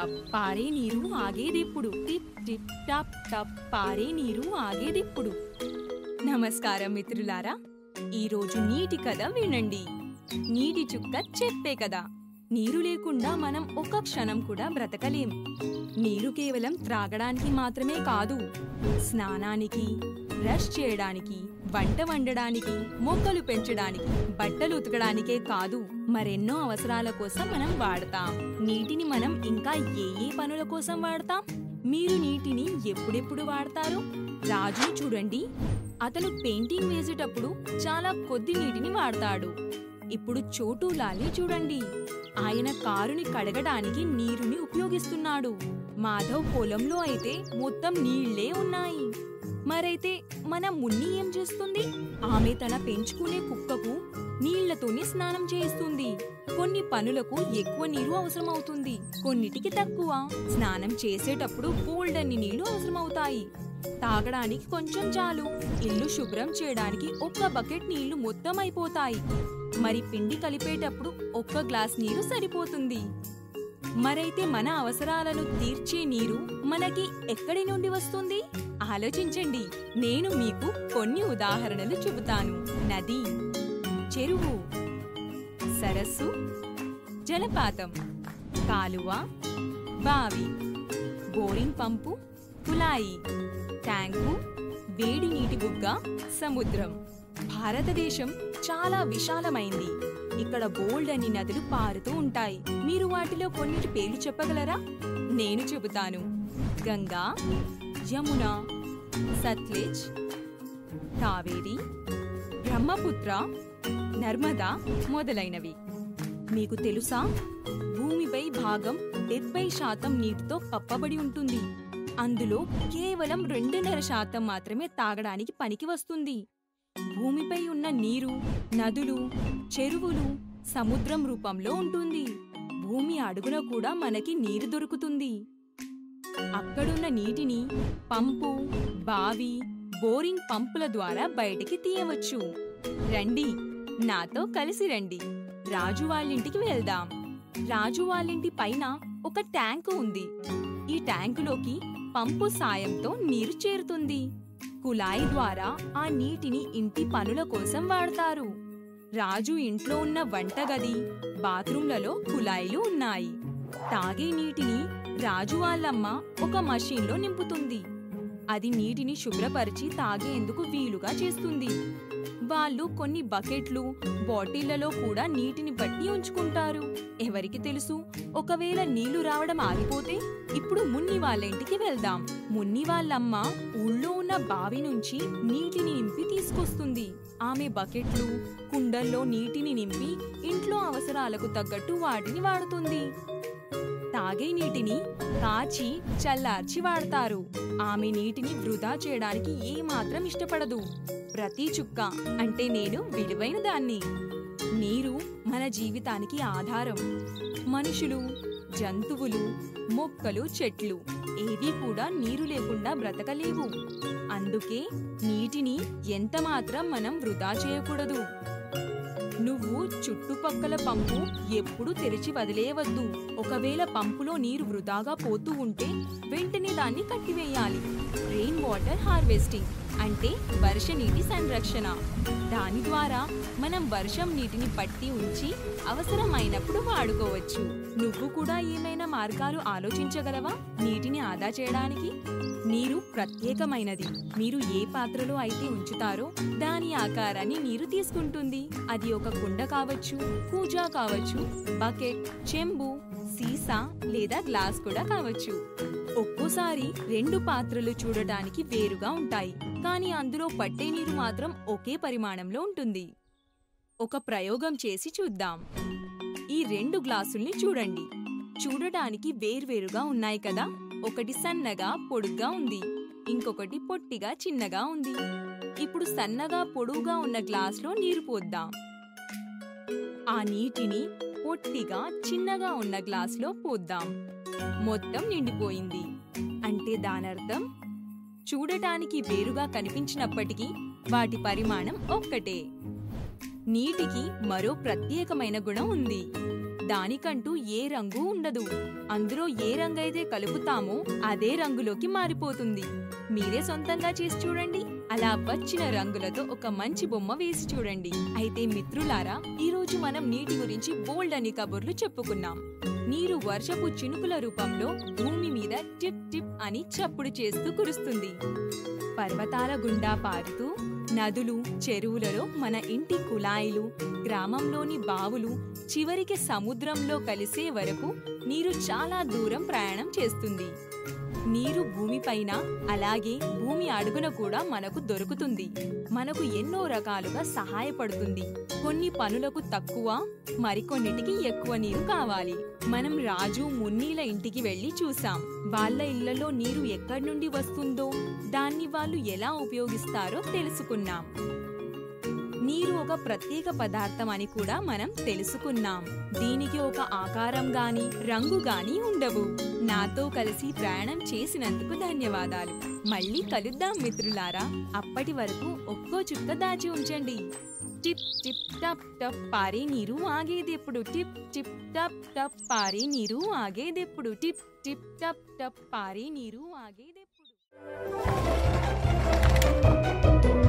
టప్ పారే నీరు ఆగేదెప్పుడు టిప్ టిప్ టప్ టప్ పారే నీరు ఆగేదెప్పుడు నమస్కారం మిత్రులారా ఈరోజు నీటి కథ వినండి నీటి చుక్క చెప్పే కదా నీరు లేకుండా మనం ఒక్క క్షణం కూడా బ్రతకలేం నీరు కేవలం త్రాగడానికి మాత్రమే కాదు స్నానానికి బ్రష్ చేయడానికి వంట వండడానికి మొక్కలు పెంచడానికి బట్టలు ఉతకడానికే కాదు మరెన్నో అవసరాల కోసం మనం వాడతాం నీటిని మనం ఇంకా ఏ ఏ పనుల కోసం వాడతాం మీరు నీటిని ఎప్పుడెప్పుడు వాడతారు రాజుని చూడండి అతను పెయింటింగ్ వేసేటప్పుడు చాలా కొద్ది నీటిని వాడతాడు ఇప్పుడు చోటు లాలి చూడండి ఆయన కారుని కడగడానికి నీరుని ఉపయోగిస్తున్నాడు మాధవ్ పొలంలో అయితే మొత్తం నీళ్లే ఉన్నాయి మరైతే మన మున్ని ఏం చేస్తుంది ఆమె తన పెంచుకునే కుక్కకు నీళ్లతోనే స్నానం చేయిస్తుంది కొన్ని పనులకు ఎక్కువ నీరు అవసరమవుతుంది కొన్నిటికి తక్కువ స్నానం చేసేటప్పుడు బోల్డన్ని నీళ్లు అవసరమవుతాయి తాగడానికి కొంచెం చాలు ఇల్లు శుభ్రం చేయడానికి ఒక్క బకెట్ నీళ్లు మొత్తం అయిపోతాయి మరి పిండి కలిపేటప్పుడు ఒక్క గ్లాస్ నీరు సరిపోతుంది మరైతే మన అవసరాలను తీర్చే నీరు మనకి ఎక్కడి నుండి వస్తుంది ఆలోచించండి నేను మీకు కొన్ని ఉదాహరణలు చెబుతాను నది చెరువు సరస్సు జలపాతం కాలువ బావి బోరింగ్ పంపు కులాయి ట్యాంకు వేడి నీటి బుగ్గ సముద్రం భారతదేశం చాలా విశాలమైంది ఇక్కడ బోల్డ్ అని నదులు పారుతూ ఉంటాయి మీరు వాటిలో కొన్నిటి పేర్లు చెప్పగలరా నేను చెబుతాను గంగా యమున సత్లెజ్ కావేరి బ్రహ్మపుత్ర నర్మదా మొదలైనవి మీకు తెలుసా భూమిపై భాగం డెబ్బై శాతం నీటితో కప్పబడి ఉంటుంది అందులో కేవలం రెండున్నర శాతం మాత్రమే తాగడానికి పనికి వస్తుంది భూమిపై ఉన్న నీరు నదులు చెరువులు సముద్రం రూపంలో ఉంటుంది భూమి అడుగున కూడా మనకి నీరు దొరుకుతుంది అక్కడున్న నీటిని పంపు బావి బోరింగ్ పంపుల ద్వారా బయటికి తీయవచ్చు రండి నాతో కలిసి రండి రాజు వాళ్ళింటికి వెళ్దాం రాజు వాళ్ళింటి పైన ఒక ట్యాంకు ఉంది ఈ ట్యాంకులోకి పంపు సాయంతో నీరు చేరుతుంది కుళాయి ద్వారా ఆ నీటిని ఇంటి పనుల కోసం వాడతారు రాజు ఇంట్లో ఉన్న వంటగది బాత్రూంలలో కుళాయిలు ఉన్నాయి తాగే నీటిని రాజు వాళ్ళమ్మ ఒక మషీన్లో నింపుతుంది అది నీటిని శుభ్రపరిచి తాగేందుకు వీలుగా చేస్తుంది వాళ్ళు కొన్ని బకెట్లు బాటిళ్లలో కూడా నీటిని పట్టి ఉంచుకుంటారు ఎవరికి తెలుసు ఒకవేళ నీళ్లు రావడం ఆగిపోతే ఇప్పుడు మున్ని వాళ్ళ ఇంటికి వెళ్దాం మున్ని వాళ్ళమ్మ ఊళ్ళో ఉన్న బావి నుంచి నీటిని నింపి తీసుకొస్తుంది ఆమె బకెట్లు కుండల్లో నీటిని నింపి ఇంట్లో అవసరాలకు తగ్గట్టు వాటిని వాడుతుంది తాగే నీటిని కాచి చల్లార్చి వాడతారు ఆమె నీటిని వృధా చేయడానికి ఏమాత్రం ఇష్టపడదు ప్రతి చుక్క అంటే నేను విలువైన దాన్ని నీరు మన జీవితానికి ఆధారం మనుషులు జంతువులు మొక్కలు చెట్లు ఏవి కూడా నీరు లేకుండా బ్రతకలేవు అందుకే నీటిని ఎంత మాత్రం మనం వృధా చేయకూడదు నువ్వు చుట్టుపక్కల పంపు ఎప్పుడూ తెరిచి వదిలేయవద్దు ఒకవేళ పంపులో నీరు వృధాగా పోతూ ఉంటే వెంటనే దాన్ని కట్టివేయాలి రెయిన్ వాటర్ హార్వెస్టింగ్ అంటే వర్ష నీటి సంరక్షణ దాని ద్వారా మనం వర్షం నీటిని పట్టి ఉంచి అవసరమైనప్పుడు వాడుకోవచ్చు నువ్వు కూడా ఏమైనా మార్గాలు ఆలోచించగలవా నీటిని ఆదా చేయడానికి నీరు ప్రత్యేకమైనది మీరు ఏ పాత్రలో అయితే ఉంచుతారో దాని ఆకారాన్ని నీరు తీసుకుంటుంది అది ఒక కుండ కావచ్చు కూజా కావచ్చు బకెట్ చెంబు సీసా లేదా గ్లాస్ కూడా కావచ్చు ఒక్కోసారి రెండు పాత్రలు చూడటానికి వేరుగా ఉంటాయి కానీ అందులో పట్టే నీరు మాత్రం ఒకే పరిమాణంలో ఉంటుంది ఒక ప్రయోగం చేసి చూద్దాం ఈ రెండు గ్లాసుల్ని చూడండి చూడటానికి వేర్వేరుగా ఉన్నాయి కదా ఒకటి సన్నగా పొడుగ్గా ఉంది ఇంకొకటి పొట్టిగా చిన్నగా ఉంది ఇప్పుడు సన్నగా పొడువుగా ఉన్న గ్లాస్లో నీరు పోద్దాం ఆ నీటిని పొట్టిగా చిన్నగా ఉన్న గ్లాస్లో పోద్దాం మొత్తం నిండిపోయింది అంటే దానర్థం చూడటానికి వేరుగా కనిపించినప్పటికీ వాటి పరిమాణం ఒక్కటే నీటికి మరో ప్రత్యేకమైన గుణం ఉంది దానికంటూ ఏ రంగు ఉండదు అందులో ఏ రంగైతే కలుపుతామో అదే రంగులోకి మారిపోతుంది మీరే సొంతంగా చేసి చూడండి అలా వచ్చిన రంగులతో ఒక మంచి బొమ్మ వేసి చూడండి అయితే మిత్రులారా ఈ రోజు మనం నీటి గురించి బోల్డ్ అని కబుర్లు చెప్పుకున్నాం నీరు వర్షపు చినుకుల రూపంలో భూమి మీద టిప్ టిప్ అని చప్పుడు చేస్తూ కురుస్తుంది పర్వతాల గుండా పారుతూ నదులు చెరువులలో మన ఇంటి కుళాయిలు గ్రామంలోని బావులు చివరికి సముద్రంలో కలిసే వరకు నీరు చాలా దూరం ప్రయాణం చేస్తుంది నీరు భూమిపైన అలాగే భూమి అడుగున కూడా మనకు దొరుకుతుంది మనకు ఎన్నో రకాలుగా సహాయపడుతుంది కొన్ని పనులకు తక్కువ మరికొన్నిటికి ఎక్కువ నీరు కావాలి మనం రాజు మున్నీల ఇంటికి వెళ్లి చూసాం వాళ్ళ ఇళ్లలో నీరు ఎక్కడి నుండి వస్తుందో దాన్ని వాళ్ళు ఎలా ఉపయోగిస్తారో తెలుసుకున్నాం నీరు ఒక ప్రత్యేక పదార్థం అని కూడా మనం తెలుసుకున్నాం దీనికి ఒక ఆకారం గాని రంగు గాని ఉండవు నాతో కలిసి ప్రయాణం చేసినందుకు ధన్యవాదాలు మళ్ళీ కలుద్దాం మిత్రులారా అప్పటి వరకు ఒక్కో చుక్క దాచి ఉంచండి టిప్ టిప్ టప్ టప్ పారే నీరు ఆగేదెప్పుడు టిప్ టిప్ టప్ టప్ పారే నీరు ఆగేదెప్పుడు టిప్ టిప్ టప్ టప్ పారే నీరు ఆగేదెప్పుడు